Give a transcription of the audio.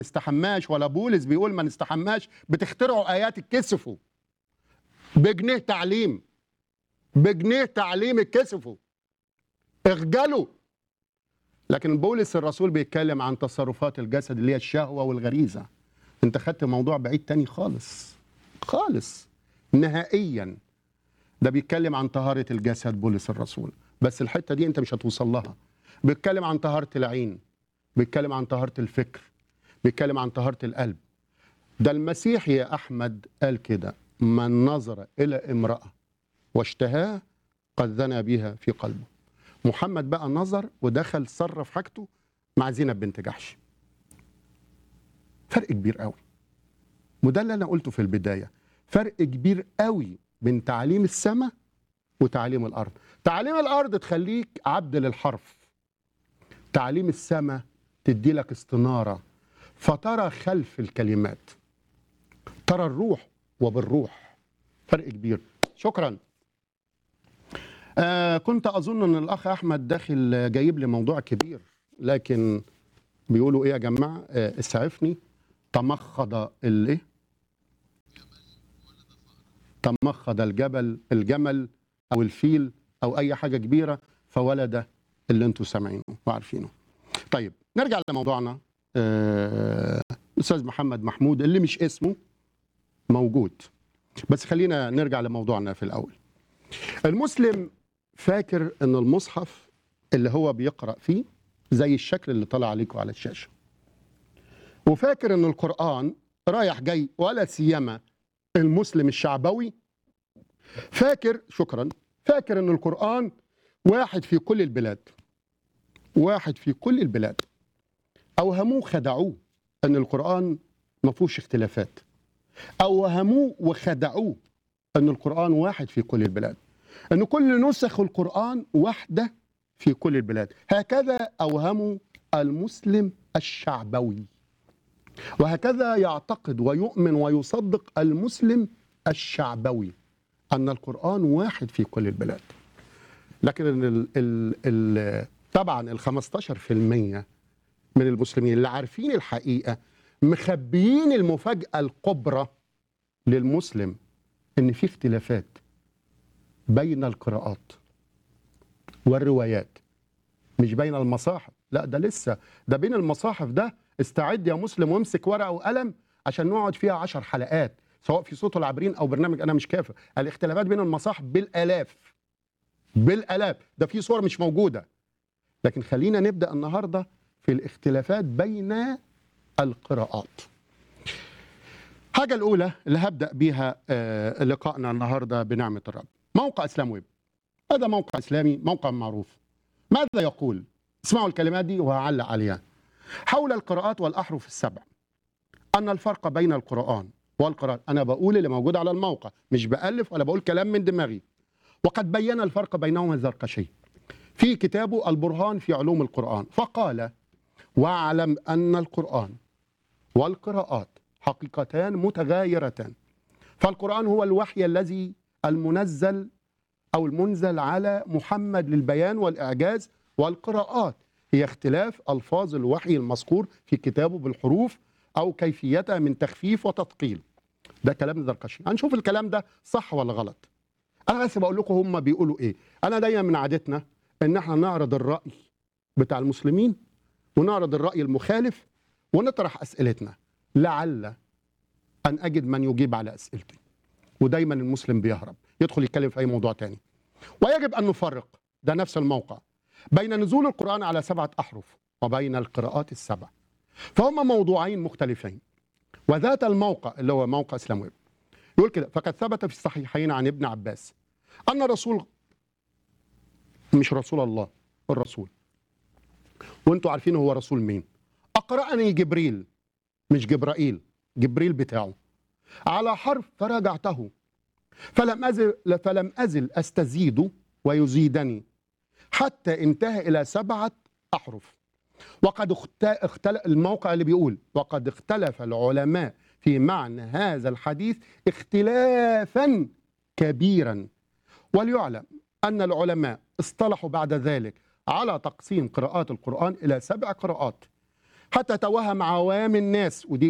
استحماش ولا بولس بيقول ما نستحماش بتخترعوا ايات اتكسفوا بجنيه تعليم بجنيه تعليم اتكسفوا اخجلوا لكن بولس الرسول بيتكلم عن تصرفات الجسد اللي هي الشهوه والغريزه انت خدت موضوع بعيد تاني خالص خالص نهائيا ده بيتكلم عن طهاره الجسد بولس الرسول بس الحته دي انت مش هتوصل لها بيتكلم عن طهاره العين بيتكلم عن طهاره الفكر بيتكلم عن طهاره القلب ده المسيح يا احمد قال كده من نظر الى امراه واشتهاها قد زنى بها في قلبه محمد بقى نظر ودخل صرف حاجته مع زينب بنت جحش فرق كبير قوي وده اللي انا قلته في البدايه فرق كبير قوي بين تعليم السماء وتعليم الارض تعليم الارض تخليك عبد للحرف تعليم السماء تدي لك استناره فترى خلف الكلمات ترى الروح وبالروح فرق كبير شكرا آه كنت اظن ان الاخ احمد داخل جايب لي موضوع كبير لكن بيقولوا ايه يا جماعه آه اسعفني تمخض الايه تمخض الجبل الجمل او الفيل او اي حاجه كبيره فولد اللي انتم سامعينه وعارفينه طيب نرجع لموضوعنا آه، الاستاذ محمد محمود اللي مش اسمه موجود بس خلينا نرجع لموضوعنا في الاول المسلم فاكر ان المصحف اللي هو بيقرا فيه زي الشكل اللي طلع عليكم على الشاشه وفاكر ان القران رايح جاي ولا سيما المسلم الشعبوي فاكر شكرا فاكر ان القران واحد في كل البلاد واحد في كل البلاد اوهموه خدعوه ان القران ما فيهوش اختلافات اوهموه وخدعوه ان القران واحد في كل البلاد ان كل نسخ القران واحده في كل البلاد هكذا اوهموا المسلم الشعبوي وهكذا يعتقد ويؤمن ويصدق المسلم الشعبوي ان القران واحد في كل البلاد لكن ال ال ال طبعا ال 15% من المسلمين اللي عارفين الحقيقه مخبيين المفاجاه الكبرى للمسلم ان في اختلافات بين القراءات والروايات مش بين المصاحف لا ده لسه ده بين المصاحف ده استعد يا مسلم وامسك ورقه وقلم عشان نقعد فيها عشر حلقات سواء في صوت العابرين او برنامج انا مش كافر الاختلافات بين المصاحف بالالاف بالالاف ده في صور مش موجوده لكن خلينا نبدا النهارده في الاختلافات بين القراءات حاجه الاولى اللي هبدا بيها آه، لقائنا النهارده بنعمه الرب موقع اسلام ويب هذا موقع اسلامي موقع معروف ماذا يقول اسمعوا الكلمات دي وهعلق عليها حول القراءات والاحرف السبع ان الفرق بين القران والقراءات انا بقول اللي موجود على الموقع مش بالف ولا بقول كلام من دماغي وقد بين الفرق بينهما الزركشي في كتابه البرهان في علوم القرآن فقال واعلم أن القرآن والقراءات حقيقتان متغايرتان فالقرآن هو الوحي الذي المنزل أو المنزل على محمد للبيان والإعجاز والقراءات هي اختلاف ألفاظ الوحي المذكور في كتابه بالحروف أو كيفيتها من تخفيف وتثقيل ده كلام الزركشي هنشوف الكلام ده صح ولا غلط انا بس بقول لكم هم بيقولوا ايه انا دايما من عادتنا ان احنا نعرض الراي بتاع المسلمين ونعرض الراي المخالف ونطرح اسئلتنا لعل ان اجد من يجيب على اسئلتي ودايما المسلم بيهرب يدخل يتكلم في اي موضوع تاني ويجب ان نفرق ده نفس الموقع بين نزول القران على سبعه احرف وبين القراءات السبع فهم موضوعين مختلفين وذات الموقع اللي هو موقع اسلام ويب يقول كده فقد ثبت في الصحيحين عن ابن عباس ان الرسول مش رسول الله الرسول وانتوا عارفين هو رسول مين اقرأني جبريل مش جبرائيل جبريل بتاعه على حرف فراجعته فلم أزل فلم أزل أستزيد ويزيدني حتى انتهى إلى سبعة أحرف وقد اخت- اختلف الموقع اللي بيقول وقد اختلف العلماء في معنى هذا الحديث اختلافا كبيرا وليعلم أن العلماء اصطلحوا بعد ذلك على تقسيم قراءات القرآن إلى سبع قراءات حتى توهم عوام الناس ودي